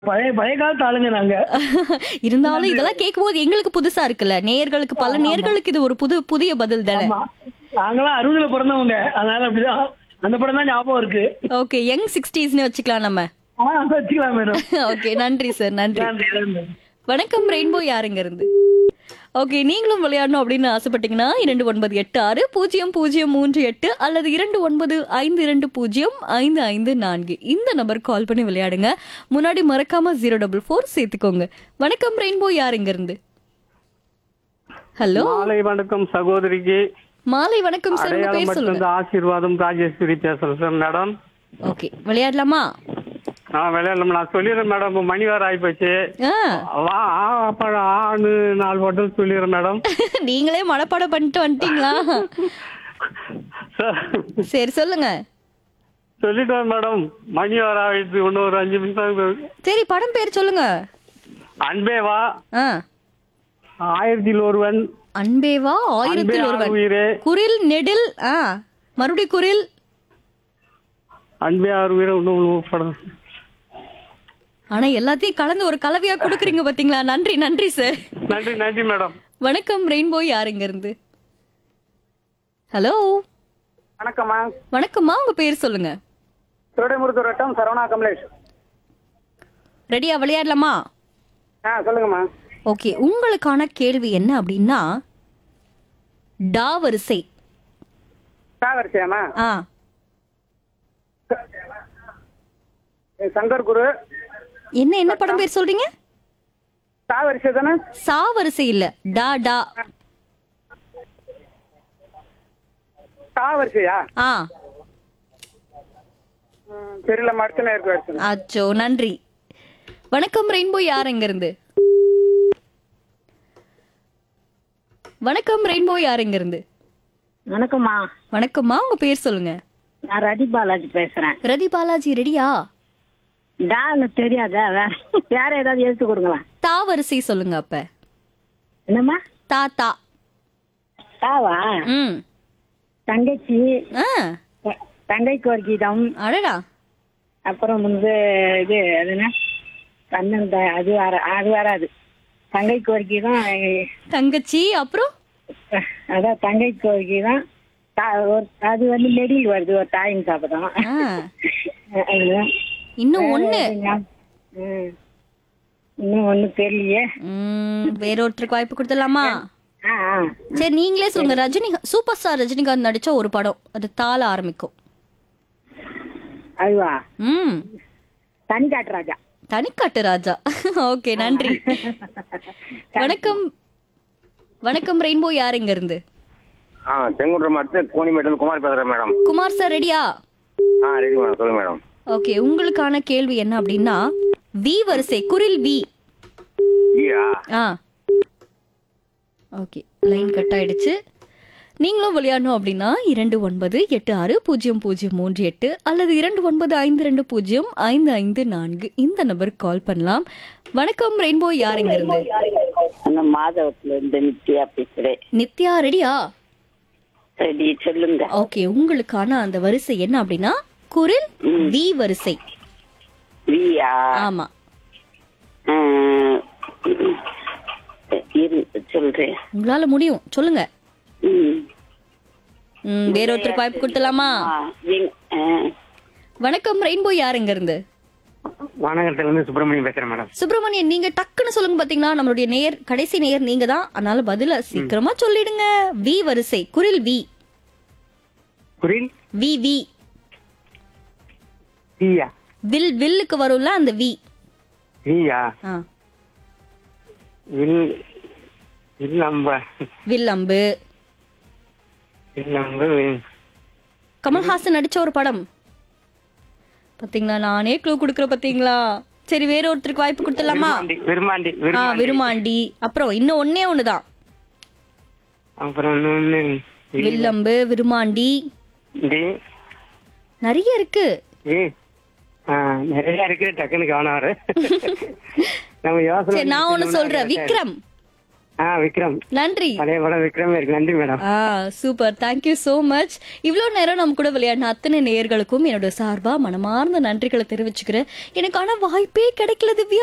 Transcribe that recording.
பழைய பழைய காலத்து ஆளுங்க நாங்க இருந்தாலும் இதெல்லாம் கேட்கும்போது எங்களுக்கு புதுசா இருக்குல்ல நேயர்களுக்கு பல நேயர்களுக்கு இது ஒரு புது புதிய பதில் தானே ஆமா நாங்களாம் அறுபதுல பிறந்தவங்க அதனால அப்படிதான் அந்த படம் தான் ஞாபகம் இருக்கு ஓகே யங் சிக்ஸ்டீஸ்னு வச்சுக்கலாம் நம்ம ஆ அதை வச்சுக்கலாம் மேடம் ஓகே நன்றி சார் நன்றி நன்றி நன்றி வணக்கம் ரெயின்போ யாருங்க இருந்து ஓகே நீங்களும் விளையாடணும் அப்படின்னு ஆசைப்பட்டீங்கன்னா இரண்டு ஒன்பது எட்டு ஆறு பூஜ்ஜியம் பூஜ்ஜியம் மூன்று எட்டு அல்லது இரண்டு ஒன்பது ஐந்து இரண்டு பூஜ்ஜியம் ஐந்து ஐந்து நான்கு இந்த நம்பர் கால் பண்ணி விளையாடுங்க முன்னாடி மறக்காம ஜீரோ டபுள் ஃபோர் சேர்த்துக்கோங்க வணக்கம் ரெயின்போ யாருங்க இருந்து ஹலோ மாலை வணக்கம் சகோதரிக்கு மாலை வணக்கம் சார் உங்க அடையாளம் பேர் மட்டும் சொல்லுங்க ஆசீர்வாதம் ராஜேஸ்வரி பேசுறேன் சார் மேடம் ஓகே விளையாடலாமா நான் விளையாடலாம் நான் சொல்லிடுறேன் மேடம் இப்போ மணி வேறு ஆகிப்போச்சு ஆ வா ஆ அப்புறம் ஆணு நாலு மட்டும் சொல்லிடுறேன் மேடம் நீங்களே மனப்பாடம் பண்ணிட்டு வந்துட்டீங்களா சார் சரி சொல்லுங்க சொல்லிட்டேன் மேடம் மணி வேறு ஆகிடுச்சு இன்னும் ஒரு அஞ்சு நிமிஷம் இருக்கு. சரி படம் பேர் சொல்லுங்க அன்பே வா ஆ ஆயிரத்தில் ஒருவன் அன்பேவா அன்பே ஆயிரத்தில் ஒருவன் ஆறுயிரே குரில் நெடில் ஆ மறுபடியும் குரில் அன்பே ஆறுயிரே இன்னும் ஒரு படம் ஆனா எல்லாத்தையும் கலந்து ஒரு கலவையா கொடுக்குறீங்க பாத்தீங்களா நன்றி நன்றி சார் நன்றி நன்றி மேடம் வணக்கம் ரெயின்போ யாருங்க இருந்து ஹலோ வணக்கம்மா வணக்கம்மா உங்க பேர் சொல்லுங்க திருடைமுருத்தூர் வட்டம் சரவணா கமலேஷ் ரெடியா விளையாடலாமா ஆ சொல்லுங்கம்மா ஓகே உங்களுக்கான கேள்வி என்ன அப்படின்னா டா வரிசை சாகரிசியாம்மா ஆ சங்கர் குரு என்ன என்ன படம் பேர் சொல்றீங்க சாகரிசி தானே சா வரிசை இல்ல டா டா சாவரிசையா ஆ ம், தெரியலம்மா அடுத்த நேருக்கு அடுத்து அச்சோ நன்றி வணக்கம் ரெயின்போ யார் எங்க இருந்து வணக்கம் ரெயின்போ யார் எங்க இருந்து வணக்கம்மா வணக்கம்மா உங்க பேர் சொல்லுங்க நான் ரதி பாலாஜி பேசுறேன் ரதி பாலாஜி ரெடியா டான்னு தெரியாதா வேற வேற ஏதாவது எழுத்து கொடுங்களேன் தா வரிசை சொல்லுங்க அப்ப என்னம்மா தா தா தாவா ம் தங்கச்சி ஆ த- தங்கைக்கு ஒரு கீதம் அடடா அப்புறம் வந்து இது அது என்ன கண்ணன் த- அது வர அது வராது தங்கைக்கு ஒரு கீதம் அஹ், தங்கச்சி அப்புறம் அதான் தங்கைக்கு ஒரு கீதம் தா- ஒரு அது வந்து நெடில் வருது ஒரு தாயின் சாப்பிடும் ஆ, இன்னும் ஒண்ணு இன்னும் ஒண்ணு தெரியலையே ம், வேற ஒருத்தருக்கு வாய்ப்பு கொடுத்துடலாமா ஆ ஆ சரி நீங்களே சொல்லுங்க ரஜினி சூப்பர் ஸ்டார் ரஜினிகாந்த் நடிச்ச ஒரு படம் அது தாள ஆரம்பிக்கும் அதுவா ம் தனி காட்டு ராஜா தனிக்காட்டு ராஜா ஓகே நன்றி வணக்கம் வணக்கம் ரெயின்போ யார் இங்க இருந்து ஆ செங்குன்றம் அடுத்து கோணிமேட்டு குமார் பேசுறேன் மேடம் குமார் சார் ரெடியா ஆ ரெடி மேடம் சொல்லுங்க மேடம் ஓகே உங்களுக்கான கேள்வி என்ன அப்படின்னா வி வரிசை குரில் வி ஈயா ஆ ஓகே லைன் கட் ஆயிடுச்சு நீங்களும் விளையாடணும் அப்படின்னா இரண்டு ஒன்பது எட்டு ஆறு பூஜ்ஜியம் பூஜ்ஜியம் மூன்று எட்டு அல்லது இரண்டு ஒன்பது ஐந்து ரெண்டு பூஜ்ஜியம் ஐந்து ஐந்து நான்கு இந்த நம்பருக்கு கால் பண்ணலாம் வணக்கம் ரெயின்போ யார் இங்க இருந்து அந்த மாதவத்துல இருந்து நித்யா பேசுறேன் நித்யா ரெடியா ரெடி சொல்லுங்க ஓகே உங்களுக்கான அந்த வரிசை என்ன அப்படின்னா குரில் வி வரிசை வியா ஆமா இரு சொல்றேன் உங்களால முடியும் சொல்லுங்க ம். ம், வேற ஒருத்தருக்கு வாய்ப்பு கொடுத்தலாமா ஆ, விங்- ஆ, வணக்கம் ரெயின்போ யார் இங்க இருந்து வானகரத்துல இருந்து சுப்பிரமணியம் பேசுறேன் மேடம் சுப்பிரமணியன் நீங்க டக்குன்னு சொல்லுங்க பாத்தீங்களா நம்மளுடைய நேயர் கடைசி நேயர் நீங்க தான் அதனால பதில சீக்கிரமா சொல்லிடுங்க வி வரிசை குரில் வி குரில் வி வி ஈயா வில் வில்லுக்கு வரும்ல அந்த வி ஈயா ஆ, வில் இல்லம்ப வில் அம்பு இல்லம்ப கமல்ஹாசன் நடிச்ச ஒரு படம் பாத்தீங்களா நானே க்ளூ குடுக்குற பாத்தீங்களா சரி வேற ஒருத்தருக்கு வாய்ப்பு கொடுத்துடலாமா விருமாண்டி ஆ விருமாண்டி விருமாண்டி அப்புறம் இன்னும் ஒன்னே ஒண்ணுதான் அப்புறம் இன்னொன்னு வில்லம்பு விருமாண்டி டி நிறைய இருக்கு ஏ ஆ, நிறைய இருக்கு டக்குன்னு கவனம் வர நம்ம யோசனை சரி நான் ஒண்ணு பண்ணி சொல்றேன் correct ஆ விக்ரம் ஆ விக்ரம் நன்றி பழைய படம் விக்ரம் இருக்கு நன்றி மேடம் ஆ சூப்பர் தேங்க்யூ so மச் இவ்வளோ நேரம் நம்ம கூட விளையாடின அத்தனை நேயர்களுக்கும் என்னோட சார்பா மனமார்ந்த நன்றிகளை தெரிவிச்சுக்கிறேன் எனக்கான வாய்ப்பே கிடைக்கல திவ்யா